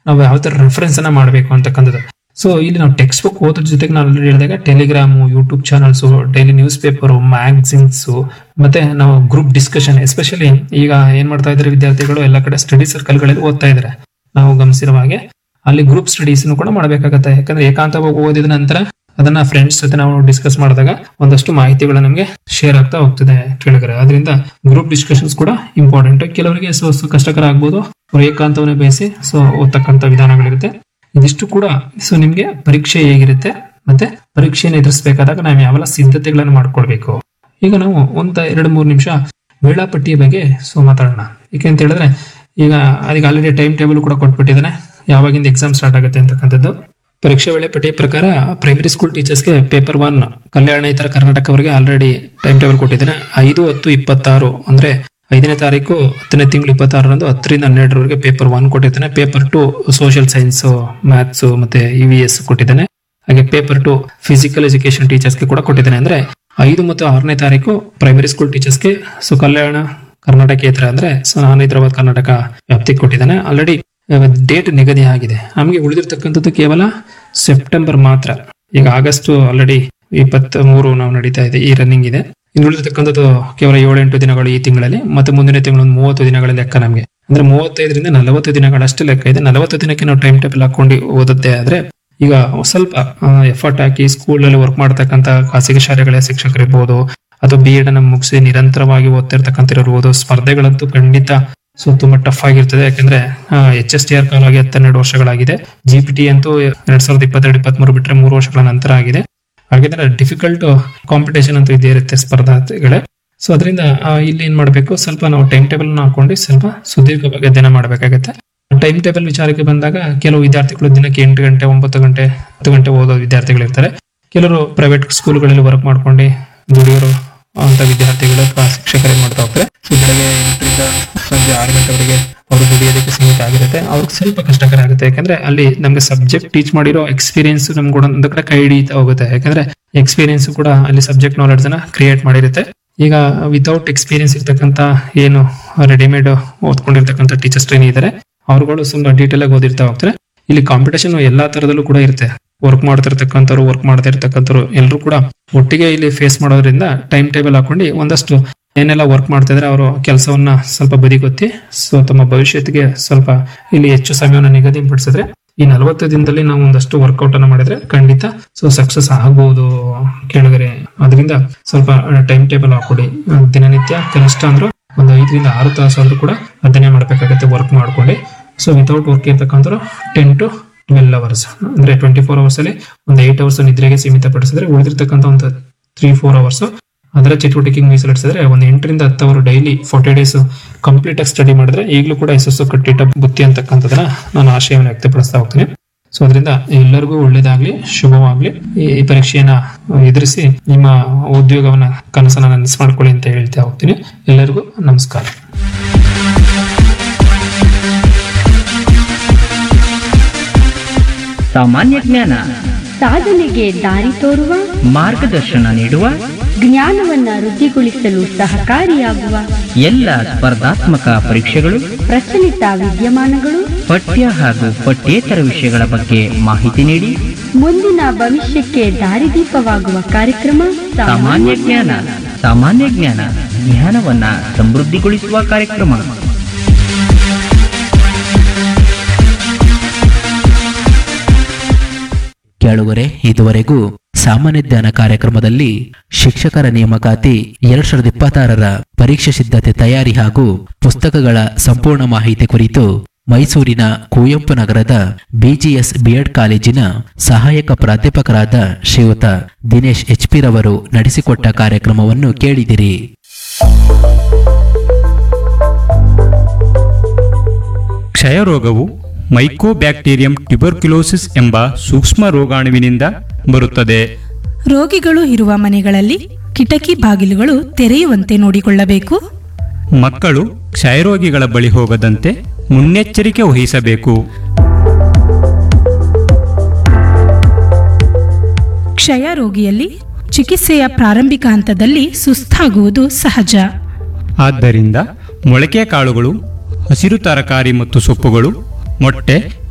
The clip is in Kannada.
ನಾವು ಯಾವ ತರ ರೆಫರೆನ್ಸ್ ಅನ್ನ ಮಾಡಬೇಕು ಅಂತಕ್ಕಂಥದ್ದು ಸೊ ಇಲ್ಲಿ ನಾವು ಟೆಕ್ಸ್ಟ್ ಬುಕ್ ಓದೋದ್ರ ಜೊತೆಗೆ ನಾವು ಆಲ್ರೆಡಿ ಹೇಳಿದಾಗ Telegram YouTube channels daily news paper magazines ಮತ್ತೆ ನಾವು ಗ್ರೂಪ್ ಡಿಸ್ಕಷನ್ ಎಸ್ಪೆಷಲಿ ಈಗ ಏನ್ ಮಾಡ್ತಾ ಇದ್ದಾರೆ ವಿದ್ಯಾರ್ಥಿಗಳು ಎಲ್ಲ ಕಡೆ ಸ್ಟಡಿ ಸರ್ಕಲ್ಗಳಲ್ಲಿ ಓದ್ತಾ ಇದ್ದಾರೆ ನಾವು ಗಮನಿಸಿರುವ ಹಾಗೆ ಅಲ್ಲಿ ಗ್ರೂಪ್ ಸ್ಟಡೀಸ್ ಕೂಡ ಮಾಡಬೇಕಾಗತ್ತೆ ಯಾಕಂದ್ರೆ ಏಕಾಂತವಾಗಿ ಓದಿದ ನಂತರ ಅದನ್ನ ಫ್ರೆಂಡ್ಸ್ ಜೊತೆ ನಾವು ಡಿಸ್ಕಸ್ ಮಾಡಿದಾಗ ಒಂದಷ್ಟು ಮಾಹಿತಿಗಳು ನಮಗೆ ಶೇರ್ ಆಗ್ತಾ ಹೋಗ್ತದೆ ಕೇಳಿದ್ರೆ ಅದರಿಂದ ಗ್ರೂಪ್ ಡಿಸ್ಕಷನ್ಸ್ ಕೂಡ ಇಂಪಾರ್ಟೆಂಟ್ ಕೆಲವರಿಗೆ ಸೊ ಸೊ ಕಷ್ಟಕರ ಆಗ್ಬೋದು ಅವ್ರು ಏಕಾಂತವನ್ನೇ ಬಯಸಿ ಸೊ ಓದ್ತಕ್ಕಂಥ ವಿಧಾನಗಳಿರುತ್ತೆ ಇದಿಷ್ಟು ಕೂಡ ಸೊ ನಿಮ್ಗೆ ಪರೀಕ್ಷೆ ಹೇಗಿರುತ್ತೆ ಮತ್ತೆ ಪರೀಕ್ಷೆಯನ್ನು ಎದುರಿಸಬೇಕಾದಾಗ ನಾವು ಯಾವೆಲ್ಲ ಸಿದ್ಧತೆಗಳನ್ನು ಮಾಡ್ಕೊಳ್ಬೇಕು ಈಗ ನಾವು ಒಂದ್ ಎರಡು ಮೂರು ನಿಮಿಷ ವೇಳಾಪಟ್ಟಿಯ ಬಗ್ಗೆ ಸೊ ಮಾತಾಡೋಣ ಏಕೆ ಅಂತ ಹೇಳಿದ್ರೆ ಈಗ ಅದಕ್ಕೆ ಆಲ್ರೆಡಿ ಟೈಮ್ ಟೇಬಲ್ ಕೂಡ ಕೊಟ್ಬಿಟ್ಟಿದ್ದಾನೆ ಯಾವಾಗಿಂದ ಎಕ್ಸಾಮ್ ಸ್ಟಾರ್ಟ್ ಆಗುತ್ತೆ ಅಂತಕ್ಕಂಥದ್ದು ಪರೀಕ್ಷೆ ವೇಳಾಪಟ್ಟಿಯ ಪ್ರಕಾರ ಪ್ರೈಮರಿ ಸ್ಕೂಲ್ ಟೀಚರ್ಸ್ಗೆ ಪೇಪರ್ ಒನ್ ಕಲ್ಯಾಣ ಇತರ ಕರ್ನಾಟಕ ಅವರಿಗೆ ಆಲ್ರೆಡಿ ಟೈಮ್ ಟೇಬಲ್ ಕೊಟ್ಟಿದ್ದಾನೆ ಐದು ಹತ್ತು ಇಪ್ಪತ್ತಾರು ಅಂದ್ರೆ ಐದನೇ ತಾರೀಕು ಹತ್ತನೇ ತಿಂಗಳು ಇಪ್ಪತ್ತಾರರಂದು ಹತ್ತರಿಂದ ಹನ್ನೆರಡರವರೆಗೆ ಪೇಪರ್ ಒನ್ ಕೊಟ್ಟಿದ್ದಾನೆ paper two social science maths ಮತ್ತೆ ಇ ವಿ ಎಸ್ ಕೊಟ್ಟಿದ್ದಾನೆ ಹಾಗೆ ಪೇಪರ್ ಟು ಫಿಸಿಕಲ್ ಎಜುಕೇಶನ್ ಟೀಚರ್ಸ್ಗೆ ಕೂಡ ಕೊಟ್ಟಿದ್ದಾನೆ ಅಂದ್ರೆ ಐದು ಮತ್ತು ಆರನೇ ತಾರೀಕು ಪ್ರೈಮರಿ ಸ್ಕೂಲ್ ಟೀಚರ್ಸ್ಗೆ ಸೊ ಕಲ್ಯಾಣ ಕರ್ನಾಟಕೇತರ ಅಂದ್ರೆ ಸೊ ನಾನು ಹೈದರಾಬಾದ್ ಕರ್ನಾಟಕ ವ್ಯಾಪ್ತಿಗೆ ಕೊಟ್ಟಿದ್ದಾನೆ ಆಲ್ರೆಡಿ ಡೇಟ್ ನಿಗದಿ ಆಗಿದೆ ನಮಗೆ ಉಳಿದಿರ್ತಕ್ಕಂಥದ್ದು ಕೇವಲ ಸೆಪ್ಟೆಂಬರ್ ಮಾತ್ರ ಈಗ ಆಗಸ್ಟ್ ಆಲ್ರೆಡಿ ಇಪ್ಪತ್ತ್ ಮೂರು ನಾವು ನಡೀತಾ ಇದೆ ಈ ರನ್ನಿಂಗ್ ಇದೆ ಇನ್ನು ಉಳಿದಿರ್ತಕ್ಕಂಥದ್ದು ಕೇವಲ ಏಳೆಂಟು ದಿನಗಳು ಈ ತಿಂಗಳಲ್ಲಿ ಮತ್ತೆ ಮುಂದಿನ ತಿಂಗಳು ಒಂದು ಮೂವತ್ತು ದಿನಗಳ ಲೆಕ್ಕ ನಮಗೆ ಅಂದ್ರೆ ಮೂವತ್ತೈದರಿಂದ ನಲವತ್ತು ದಿನಗಳಷ್ಟೇ ಲೆಕ್ಕ ಇದೆ ನಲವತ್ತು ದಿನಕ್ಕೆ ನಾವು ಟೈಮ್ ಟೇಬಲ್ ಹಾಕೊಂಡು ಓದುತ್ತೆ ಆದ್ರೆ ಈಗ ಸ್ವಲ್ಪ ಎಫರ್ಟ್ ಹಾಕಿ ಸ್ಕೂಲಲ್ಲಿ ವರ್ಕ್ ಮಾಡ್ತಕ್ಕಂಥ ಖಾಸಗಿ ಶಾಲೆಗಳ ಶಿಕ್ಷಕರಿರ್ಬೋದು ಅಥವಾ ಬಿ ಎಡ್ ಅನ್ನ ಮುಗಿಸಿ ನಿರಂತರವಾಗಿ ಓದ್ತಿರ್ತಕ್ಕಂಥವ್ರು ಸ್ಪರ್ಧೆಗಳಂತೂ ಖಂಡಿತ ಸೊ ತುಂಬಾ ಟಫ್ ಆಗಿರ್ತದೆ ಯಾಕಂದ್ರೆ ಎಚ್ ಎಸ್ ಟಿ ಆರ್ ಕಾಲಾಗಿ ಹತ್ತೆರಡು ವರ್ಷಗಳಾಗಿದೆ ಜಿ ಪಿ ಟಿ ಅಂತೂ ಎರಡ್ ಸಾವಿರದ ಇಪ್ಪತ್ತೆರಡು ಇಪ್ಪತ್ಮೂರು ಬಿಟ್ರೆ ಮೂರು ವರ್ಷಗಳ ನಂತರ ಆಗಿದೆ ಹಾಗಿದ್ರೆ ಡಿಫಿಕಲ್ಟ್ ಕಾಂಪಿಟೇಷನ್ ಅಂತೂ ಇದೇ ಇರುತ್ತೆ ಸ್ಪರ್ಧಾರ್ಥಿಗಳೇ ಸೊ ಅದರಿಂದ ಇಲ್ಲಿ ಏನ್ ಮಾಡಬೇಕು ಸ್ವಲ್ಪ ನಾವು ಟೈಮ್ ಟೇಬಲ್ ಹಾಕೊಂಡು ಸ್ವಲ್ಪ ಸುದೀರ್ಘವಾಗಿ ಅಧ್ಯಯನ ಮಾಡಬೇಕಾಗತ್ತೆ ಟೈಮ್ ಟೇಬಲ್ ವಿಚಾರಕ್ಕೆ ಬಂದಾಗ ಕೆಲವು ವಿದ್ಯಾರ್ಥಿಗಳು ದಿನಕ್ಕೆ ಎಂಟು ಗಂಟೆ ಒಂಬತ್ತು ಗಂಟೆ ಹತ್ತು ಗಂಟೆ ಓದೋ ವಿದ್ಯಾರ್ಥಿಗಳು ಇರ್ತಾರೆ ಕೆಲವರು ಪ್ರೈವೇಟ್ ಸ್ಕೂಲ್ಗಳಲ್ಲಿ ವರ್ಕ್ ಮಾಡ್ಕೊಂಡು ದುಡಿಯೋರು ಅಂತ ವಿದ್ಯಾರ್ಥಿಗಳು ಅಥವಾ ಶಿಕ್ಷಕರು ಏನ್ ಮಾಡ್ತಾ ಹೋಗ್ತಾರೆ ಸೊ ಬೆಳಗ್ಗೆ ಎಂಟರಿಂದ ಸಂಜೆ ಆರು ಗಂಟೆವರೆಗೆ ಅವರು ದುಡಿಯೋದಕ್ಕೆ ಸೀಮಿತ ಆಗಿರುತ್ತೆ ಅವ್ರಿಗೆ ಸ್ವಲ್ಪ ಕಷ್ಟಕರ ಆಗುತ್ತೆ ಯಾಕಂದ್ರೆ ಅಲ್ಲಿ ನಮ್ಗೆ ಸಬ್ಜೆಕ್ಟ್ ಟೀಚ್ ಮಾಡಿರೋ ಎಕ್ಸ್ಪೀರಿಯನ್ಸ್ ನಮ್ಗೆ ಕೂಡ ಒಂದು ಕಡೆ ಕೈ ಹಿಡಿತಾ ಹೋಗುತ್ತೆ ಯಾಕಂದ್ರೆ ಎಕ್ಸ್ಪೀರಿಯನ್ಸ್ ಕೂಡ ಅಲ್ಲಿ ಸಬ್ಜೆಕ್ಟ್ ನಾಲೆಡ್ಜ್ ಅನ್ನ ಕ್ರಿಯೇಟ್ ಮಾಡಿರುತ್ತೆ ಈಗ ವಿತೌಟ್ ಎಕ್ಸ್ಪೀರಿಯನ್ಸ್ ಇರ್ತಕ್ಕಂಥ ಏನು ರೆಡಿಮೇಡ್ ಓದ್ಕೊಂಡಿರ್ತಕ್ಕಂಥ ಟೀಚರ್ಸ್ ಟ್ರೈನ್ ಇದ್ದಾರೆ ಅವ್ರುಗಳು ಸ್ವಲ್ಪ ಡೀಟೇಲ್ ಆಗಿ ಓದಿರ್ತಾ ಹೋಗ್ತಾರೆ ಇಲ್ಲಿ ಕಾಂಪಿಟೇಷನ್ ಎಲ್ಲಾ ತರದಲ್ಲೂ ಕೂಡ ಇರುತ್ತೆ ವರ್ಕ್ ಮಾಡ್ತಿರ್ತಕ್ಕಂಥವ್ರು ವರ್ಕ್ ಮಾಡ್ತಾ ಇರ್ತಕ್ಕಂಥವ್ರು ಎಲ್ಲರೂ ಕೂಡ ಒಟ್ಟಿಗೆ ಇಲ್ಲಿ ಫೇಸ್ ಮಾಡೋದ್ರಿಂದ ಟೈಮ್ ಟೇಬಲ್ ಹಾಕೊಂಡು ಒಂದಷ್ಟು ಏನೆಲ್ಲ ವರ್ಕ್ ಮಾಡ್ತಿದ್ರೆ ಅವರು ಕೆಲಸವನ್ನ ಸ್ವಲ್ಪ ಬದಿಗೊತ್ತಿ ಸೊ ತಮ್ಮ ಭವಿಷ್ಯತ್ತಿಗೆ ಸ್ವಲ್ಪ ಇಲ್ಲಿ ಹೆಚ್ಚು ಸಮಯವನ್ನು ನಿಗದಿಪಡಿಸಿದ್ರೆ ಈ ನಲವತ್ತು ದಿನದಲ್ಲಿ ನಾವು ಒಂದಷ್ಟು ವರ್ಕೌಟ್ ಅನ್ನ ಮಾಡಿದ್ರೆ ಖಂಡಿತ ಸೊ ಸಕ್ಸಸ್ ಆಗಬಹುದು ಕೇಳಿದ್ರೆ ಅದರಿಂದ ಸ್ವಲ್ಪ ಟೈಮ್ ಟೇಬಲ್ ಹಾಕೊಡಿ ದಿನನಿತ್ಯ ಕನಿಷ್ಠ ಅಂದ್ರೂ ಒಂದು ಐದರಿಂದ ಆರು ತಾಸು ಆದ್ರೂ ಕೂಡ ಅಧ್ಯಯನ ಮಾಡ್ಬೇಕಾಗತ್ತೆ ವರ್ಕ್ ಮಾಡ್ಕೊಂಡು ಸೊ ವಿತೌಟ್ ವರ್ಕ್ ಇರ್ತಕ್ಕಂಥ ಟೆನ್ ಟು ಟ್ವೆಲ್ ಅವರ್ಸ್ ಅಂದ್ರೆ ಟ್ವೆಂಟಿ ಫೋರ್ ಅವರ್ಸ್ ಅಲ್ಲಿ ಒಂದು ಏಟ್ ಅವರ್ಸ್ ನಿದ್ರೆಗೆ ಸೀಮಿತಪಡಿಸಿದ್ರೆ ಉಳಿದಿರ್ತಕ್ಕಂಥ ಒಂದು ತ್ರೀ ಫೋರ್ ಅವರ್ಸ್ ಅದರ ಚಟುವಟಿಕೆಗೆ ಮೀಸಲಿಡಿಸಿದ್ರೆ ಒಂದು ಎಂಟರಿಂದ ಹತ್ತು ಅವರು ಡೈಲಿ ಫೋರ್ಟಿ ಡೇಸ್ ಕಂಪ್ಲೀಟ್ ಆಗಿ ಸ್ಟಡಿ ಮಾಡಿದ್ರೆ ಈಗಲೂ ಕೂಡ ಯಶಸ್ಸು ಕಟ್ಟಿಟ್ಟ ಬುತ್ತಿ ಅಂತಕ್ಕಂಥದ್ದನ್ನ ನಾನು ಆಶಯವನ್ನು ವ್ಯಕ್ತಪಡಿಸ್ತಾ ಹೋಗ್ತೀನಿ ಸೊ ಅದರಿಂದ ಎಲ್ಲರಿಗೂ ಒಳ್ಳೇದಾಗ್ಲಿ ಶುಭವಾಗ್ಲಿ ಈ ಈ ಪರೀಕ್ಷೆಯನ್ನ ಎದುರಿಸಿ ನಿಮ್ಮ ಉದ್ಯೋಗವನ್ನ ಕನಸನ್ನ ನನಸು ಮಾಡ್ಕೊಳ್ಳಿ ಅಂತ ಹೇಳ್ತಾ ಹೋಗ್ತೀನಿ ಎಲ್ಲರಿಗೂ ನಮಸ್ಕಾರ ಸಾಮಾನ್ಯ ಜ್ಞಾನ ಸಾಧನೆಗೆ ದಾರಿ ತೋರುವ ಮಾರ್ಗದರ್ಶನ ನೀಡುವ ಜ್ಞಾನವನ್ನ ವೃದ್ಧಿಗೊಳಿಸಲು ಸಹಕಾರಿಯಾಗುವ ಎಲ್ಲ ಸ್ಪರ್ಧಾತ್ಮಕ ಪರೀಕ್ಷೆಗಳು ಪ್ರಚಲಿತ ವಿದ್ಯಮಾನಗಳು ಪಠ್ಯ ಹಾಗೂ ಪಠ್ಯೇತರ ವಿಷಯಗಳ ಬಗ್ಗೆ ಮಾಹಿತಿ ನೀಡಿ ಮುಂದಿನ ಭವಿಷ್ಯಕ್ಕೆ ದಾರಿದೀಪವಾಗುವ ಕಾರ್ಯಕ್ರಮ ಸಾಮಾನ್ಯ ಜ್ಞಾನ ಸಾಮಾನ್ಯ ಜ್ಞಾನ ಜ್ಞಾನವನ್ನ ಸಮೃದ್ಧಿಗೊಳಿಸುವ ಕಾರ್ಯಕ್ರಮ ಕೇಳುವರೆ ಇದುವರೆಗೂ ಸಾಮಾನ್ಯ ಜ್ಞಾನ ಕಾರ್ಯಕ್ರಮದಲ್ಲಿ ಶಿಕ್ಷಕರ ನೇಮಕಾತಿ ಎರಡ್ ಸಾವಿರದ ಇಪ್ಪತ್ತಾರರ ಪರೀಕ್ಷೆ ಸಿದ್ಧತೆ ತಯಾರಿ ಹಾಗೂ ಪುಸ್ತಕಗಳ ಸಂಪೂರ್ಣ ಮಾಹಿತಿ ಕುರಿತು ಮೈಸೂರಿನ ಕುವೆಂಪು ನಗರದ ಬಿಜಿಎಸ್ ಬಿಎಡ್ ಕಾಲೇಜಿನ ಸಹಾಯಕ ಪ್ರಾಧ್ಯಾಪಕರಾದ ಶ್ರೀಯುತ ದಿನೇಶ್ ಎಚ್ ಪಿ ರವರು ನಡೆಸಿಕೊಟ್ಟ ಕಾರ್ಯಕ್ರಮವನ್ನು ಕೇಳಿದಿರಿ ಕ್ಷಯರೋಗವು ಮೈಕೋಬ್ಯಾಕ್ಟೀರಿಯಂ ಟ್ಯುಬರ್ಕ್ಯುಲೋಸಿಸ್ ಎಂಬ ಸೂಕ್ಷ್ಮ ರೋಗಾಣುವಿನಿಂದ ಬರುತ್ತದೆ ರೋಗಿಗಳು ಇರುವ ಮನೆಗಳಲ್ಲಿ ಕಿಟಕಿ ಬಾಗಿಲುಗಳು ತೆರೆಯುವಂತೆ ನೋಡಿಕೊಳ್ಳಬೇಕು ಮಕ್ಕಳು ಕ್ಷಯರೋಗಿಗಳ ಬಳಿ ಹೋಗದಂತೆ ಮುನ್ನೆಚ್ಚರಿಕೆ ವಹಿಸಬೇಕು ಕ್ಷಯ ರೋಗಿಯಲ್ಲಿ ಚಿಕಿತ್ಸೆಯ ಪ್ರಾರಂಭಿಕ ಹಂತದಲ್ಲಿ ಸುಸ್ತಾಗುವುದು ಸಹಜ ಆದ್ದರಿಂದ ಮೊಳಕೆ ಕಾಳುಗಳು ಹಸಿರು ತರಕಾರಿ ಮತ್ತು ಸೊಪ್ಪುಗಳು ಮೊಟ್ಟೆ